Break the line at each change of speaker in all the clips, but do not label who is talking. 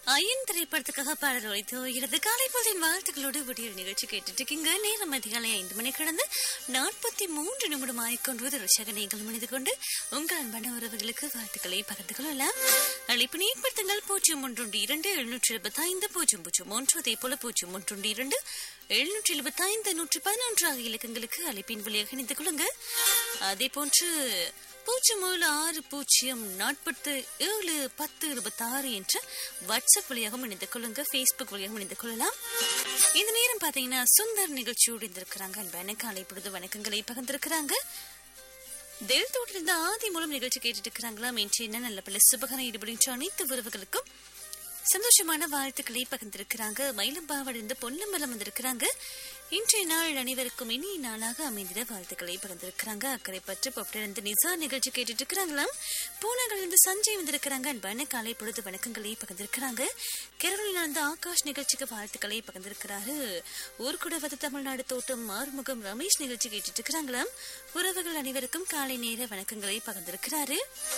ஐயன் திரைப்படத்துக்காக பாடல் ஒழித்து வருகிறது காலை பொழுதின் வாழ்த்துக்களோடு விடியல் நிகழ்ச்சி கேட்டுட்டு இருக்கீங்க நேரம் அதிகாலை ஐந்து மணி கடந்து நாற்பத்தி மூன்று நிமிடம் ஆயிக்கொண்டு ருஷக நீங்கள் மனிது கொண்டு உங்கள் அன்பான உறவுகளுக்கு வாழ்த்துக்களை பகிர்ந்து கொள்ளலாம் அழைப்பு ஏற்படுத்துங்கள் பூஜ்ஜியம் ஒன்று இரண்டு எழுநூற்றி எழுபத்தி ஐந்து பூஜ்ஜியம் பூஜ்ஜியம் ஒன்று அதே போல பூஜ்ஜியம் ஒன்று இரண்டு எழுநூற்றி எழுபத்தி ஐந்து நூற்றி பதினொன்று ஆகிய இலக்கங்களுக்கு அழைப்பின் வழியாக இணைந்து கொள்ளுங்க அதே போன்று பூஜ்ஜியம் ஏழு ஆறு பூஜ்ஜியம் நாற்பத்து ஏழு பத்து இருபத்தி ஆறு என்ற வாட்ஸ்அப் வழியாகவும் இணைந்து கொள்ளுங்க ஃபேஸ்புக் வழியாகவும் இணைந்து கொள்ளலாம் இந்த நேரம் பாத்தீங்கன்னா சுந்தர் நிகழ்ச்சியோடு இருந்திருக்கிறாங்க அன்பான காலை பொழுது வணக்கங்களை பகிர்ந்திருக்கிறாங்க தெல் தோட்டிலிருந்து ஆதி மூலம் நிகழ்ச்சி கேட்டுட்டு இருக்கிறாங்களாம் இன்று என்ன நல்ல பல சுபகரம் ஈடுபடுகின்ற அனைத்து உறவுகளுக்கும் சந்தோஷமான வாழ்த்துக்களை பகிர்ந்திருக்கிறாங்க மயிலம்பாவிலிருந்து பொன்னம்பலம் வந்திருக்கிறாங்க இன்றைய நாள் அனைவருக்கும் இனிய நாளாக அமைந்திட வாழ்த்துக்களை பகிர்ந்திருக்கிறாங்க அக்கறை பற்று பொப்பிலிருந்து நிசா நிகழ்ச்சி கேட்டுட்டு இருக்கிறாங்களாம் பூனாவிலிருந்து சஞ்சய் வந்திருக்கிறாங்க அன்பான காலை பொழுது வணக்கங்களை பகிர்ந்திருக்கிறாங்க கேரளிலிருந்து ஆகாஷ் நிகழ்ச்சிக்கு வாழ்த்துக்களை பகிர்ந்திருக்கிறாரு ஊர்குடவது தமிழ்நாடு தோட்டம் ஆறுமுகம் ரமேஷ் நிகழ்ச்சி கேட்டுட்டு இருக்கிறாங்களாம் உறவுகள் அனைவருக்கும் காலை நேர வணக்கங்களை பகிர்ந்திருக்கிறாரு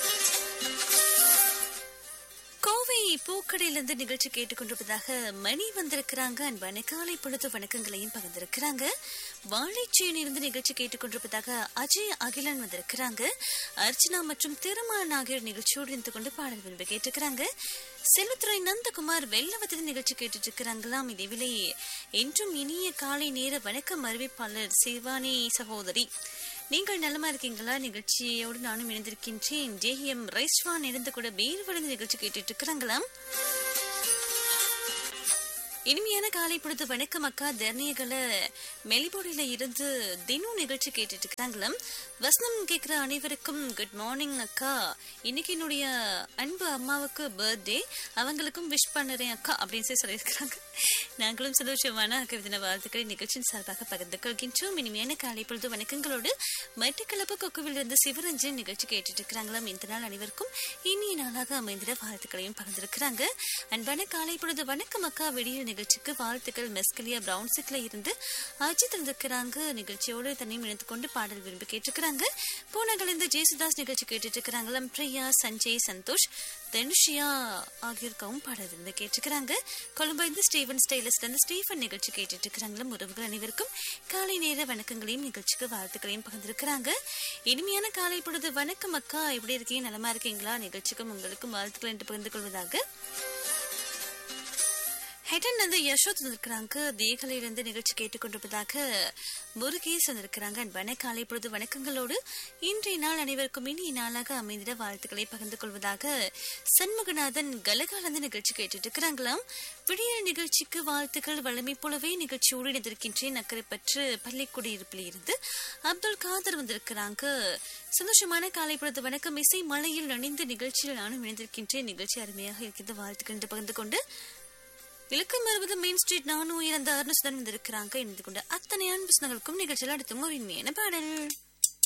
கோவை பூக்கடையிலிருந்து நிகழ்ச்சி கேட்டுக்கொண்டிருப்பதாக மணி வந்திருக்கிறாங்க அன்பான காலை பொழுது வணக்கங்களையும் பகிர்ந்திருக்கிறாங்க வாழைச்சேனிலிருந்து நிகழ்ச்சி கேட்டுக்கொண்டிருப்பதாக அஜய் அகிலன் வந்திருக்கிறாங்க அர்ச்சனா மற்றும் திருமால் ஆகியோர் நிகழ்ச்சியோடு இருந்து கொண்டு பாடல் விரும்பி கேட்டிருக்கிறாங்க செல்வத்துறை நந்தகுமார் வெள்ளவத்தின் நிகழ்ச்சி கேட்டுட்டு இருக்கிறாங்களாம் இதேவேளை என்றும் இனிய காலை நேர வணக்கம் அறிவிப்பாளர் சிவானி சகோதரி நீங்கள் நலமா இருக்கீங்களா நிகழ்ச்சியோடு நானும் இணைந்திருக்கின்றேன் ஜே எம் ரைஸ்வான் இருந்து கூட பேர் வளர்ந்து நிகழ்ச்சி கேட்டுட்டு இருக்கிறாங்களாம் இனிமையான காலை பொழுது வணக்கம் அக்கா தர்ணியகளை மெலிபோடியில இருந்து தினம் நிகழ்ச்சி கேட்டுட்டு இருக்கிறாங்களாம் வசனம் கேட்கிற அனைவருக்கும் குட் மார்னிங் அக்கா இன்னைக்கு என்னுடைய அன்பு அம்மாவுக்கு பர்த்டே அவங்களுக்கும் விஷ் பண்ணுறேன் அக்கா அப்படின்னு சொல்லி சொல்லியிருக்கிறாங்க நாங்களும் சந்தோஷமான கவிதன வாழ்த்துக்களை நிகழ்ச்சியின் சார்பாக பகிர்ந்து கொள்கின்றோம் இனிமையான காலை பொழுது வணக்கங்களோடு மட்டக்களப்பு கொக்குவில் இருந்து சிவரஞ்சன் நிகழ்ச்சி கேட்டுட்டு இருக்கிறாங்களாம் இந்த நாள் அனைவருக்கும் இனிய நாளாக அமைந்திட வாழ்த்துக்களையும் பகிர்ந்திருக்கிறாங்க அன்பான காலை பொழுது வணக்கம் அக்கா வெடியல் நிகழ்ச்சிக்கு வாழ்த்துக்கள் மெஸ்கலியா பிரவுன்சிக்ல இருந்து அஜித் இருந்திருக்கிறாங்க நிகழ்ச்சியோடு தன்னையும் இணைத்து கொண்டு பாடல் விரும்பி கேட்டிருக்கிறாங்க பூனகிலிருந்து ஜேசுதாஸ் நிகழ்ச்சி கேட்டுட்டு இருக்கிறாங்களாம் பிரியா சஞ்சய் சந்தோஷ் தனுஷியா ஆகியோருக்கவும் பாடல் இருந்து கேட்டிருக்கிறாங்க கொழும்பு இருந்து ஸ்டீவன் ஸ்டைலஸ்ல இருந்து ஸ்டீஃபன் நிகழ்ச்சி கேட்டுட்டு இருக்கிறாங்களும் உறவுகள் அனைவருக்கும் காலை நேர வணக்கங்களையும் நிகழ்ச்சிக்கு வாழ்த்துக்களையும் பகிர்ந்திருக்கிறாங்க இனிமையான காலை பொழுது வணக்கம் அக்கா எப்படி இருக்கீங்க நலமா இருக்கீங்களா நிகழ்ச்சிக்கும் உங்களுக்கும் வாழ்த்துக்கள் என்று பகிர்ந்து கொள்வதாக ஹெடன் வந்து யசோத் இருக்கிறாங்க தேகலையிலிருந்து நிகழ்ச்சி கேட்டுக்கொண்டிருப்பதாக முருகேஸ் வந்திருக்கிறாங்க அன்பான காலை பொழுது வணக்கங்களோடு இன்றைய நாள் அனைவருக்கும் இனி நாளாக அமைந்திட வாழ்த்துக்களை பகிர்ந்து கொள்வதாக சண்முகநாதன் கலகாலந்து நிகழ்ச்சி கேட்டுட்டு இருக்கிறாங்களாம் விடிய நிகழ்ச்சிக்கு வாழ்த்துக்கள் வளமை போலவே நிகழ்ச்சியோடு இணைந்திருக்கின்றேன் அக்கறை பற்று பள்ளிக்குடியிருப்பில் இருந்து அப்துல் காதர் வந்திருக்கிறாங்க சந்தோஷமான காலை பொழுது வணக்கம் இசை மலையில் நனைந்த நிகழ்ச்சியில் நானும் இணைந்திருக்கின்றேன் நிகழ்ச்சி அருமையாக இருக்கின்ற வாழ்த்துக்கள் என்று பகிர்ந்து கொண்டு இலக்கம் அறுபது மெயின் ஸ்ட்ரீட் நானும் இறந்த அருணசுதன் வந்திருக்கிறாங்க இணைந்து கொண்டு அத்தனை அன்பு நிகழ்ச்சியில் அடுத்தும் ஒரு இனிமையான பாடல்